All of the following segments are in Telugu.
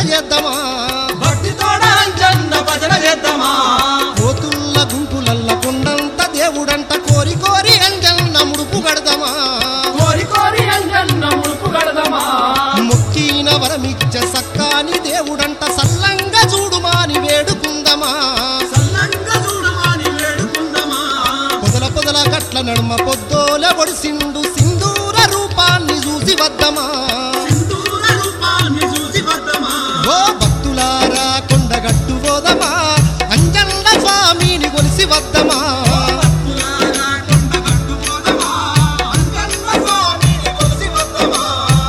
చేద్దామా భక్తితోడ అంజన్న భజన చేద్దామా కోతుల్ల గుంపులల్ల కొండంత దేవుడంట కోరి కోరి అంజన్న ముడుపు గడదమా కోరి కోరి అంజన్న ముడుపు కడదమా మొక్కిన వరమిచ్చ సక్కాని దేవుడంట సల్లంగా చూడుమాని వేడుకుందమా సల్లంగా చూడమాని వేడుకుందమా పొదల పొదల గట్ల నడుమ పొద్దోల ఒడిసిండు సింధూర రూపాన్ని చూసి వద్దమా సింధూర రూపాన్ని చూసి వద్దమా ఓ భక్తులారా కొండగట్టు పోదమా అంజన్న స్వామిని కొలిసి వద్దమా భక్తులారా కొండ కట్టుకోదమా అంజన్న స్వామిని కొలిసి వద్దమా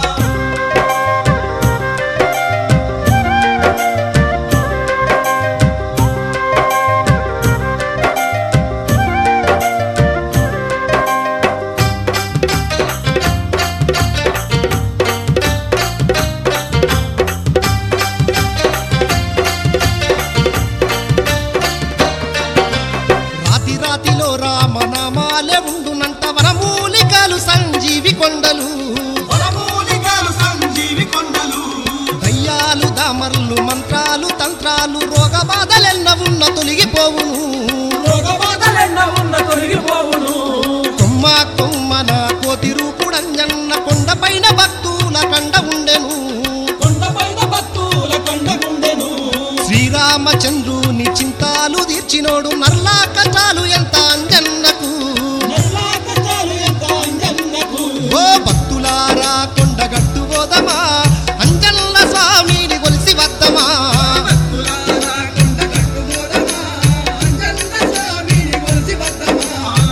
రాతి రాతిలో రామనామాలే ఉండునంట వనమూలికలు సంజీవి కొండలు వనమూలికలు సంజీవి కొండలు దయ్యాలు దామర్లు మంత్రాలు తంత్రాలు రోగ బాధలెన్న ఉన్న తొలగిపోవును రోగబాధలెన్న ఉన్న తొలగిపోవును కొమ్మ కొమ్మన కోతి రూపుడంజన్న కొండపైన భక్తుల కండ ఉండెను కొండపైన భక్తుల కొండగుండెను శ్రీరామచంద్రుని చింతాలు తీర్చినోడు నల్లా కటాలు ఎంత అంజన్నకు నల్లా కట్టాలు ఎంత అంజన్నకు ఓ భక్తులారా కొండగట్టు పోదమా అంజన్న స్వామిని కొలిసి వద్దమా భక్తులారా కొండ కట్టుకోదమా అంజన్న స్వామిని కొలిసి వద్దమా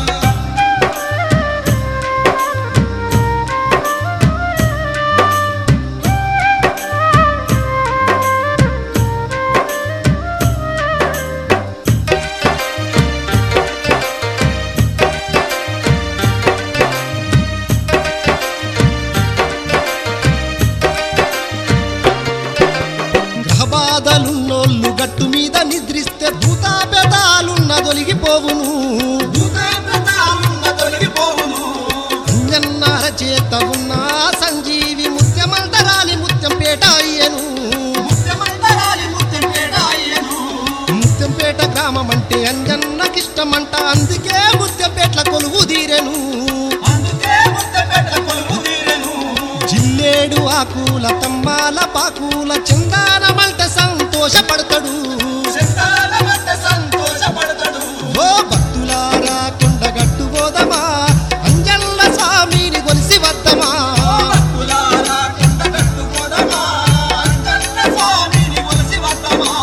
గ్రహబాధలున్నోళ్ళు గట్టు మీద నిద్రిస్తే భూతాపేతాలున్న తొలగిపోవును భూతాపతాలున్న తొలగిపోవును అంజన్నార చేత ఉన్న సంజీవి ముత్యమంతరాలి ముత్యం పేట అయ్యను ముత్యమంతరాలి ముత్యంపేట అయ్యను ముత్యంపేట గ్రామం అంటే అంజన్నకిష్టమంట అందుకే ముత్యంపేట్ల కొలువు తీరెను అందుకే ముత్యంపేట కొలువు తీరెను జిల్లేడు ఆకుల తమ్మాల పాకుల చందానమంట సంతోషపడతాడు చెందాల వద్ద సంతోషపడతాడు ఓ భక్తులారా కొండగట్టు పోదమా అంజల్ల స్వామిని కొలిసి వద్దమా భక్తులారా కొండ కట్టుకోదమా అంజన్న స్వామిని కొలిసి వద్దమా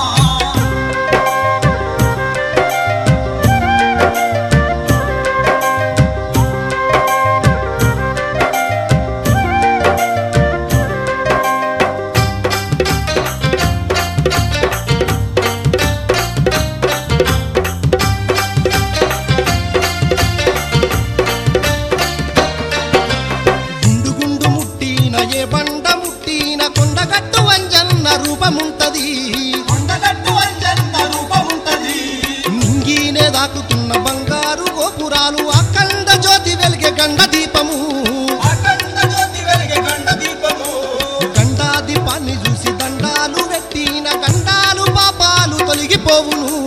గుండు గుండు ముట్టిన ఏ బండ ముట్టిన కొండగట్టు అంజన్న రూపముంటది కొండగట్టు అంజన్న రూపముంటది నింగినే దాకుతున్న బంగారు గోపురాలు అఖండ జ్యోతి వెలిగే గండ దీపము అఖండ జ్యోతి వెలిగే గండ దీపము గండా దీపాన్ని చూసి దండాలు పెట్టిన గండాలు పాపాలు తొలగిపోవును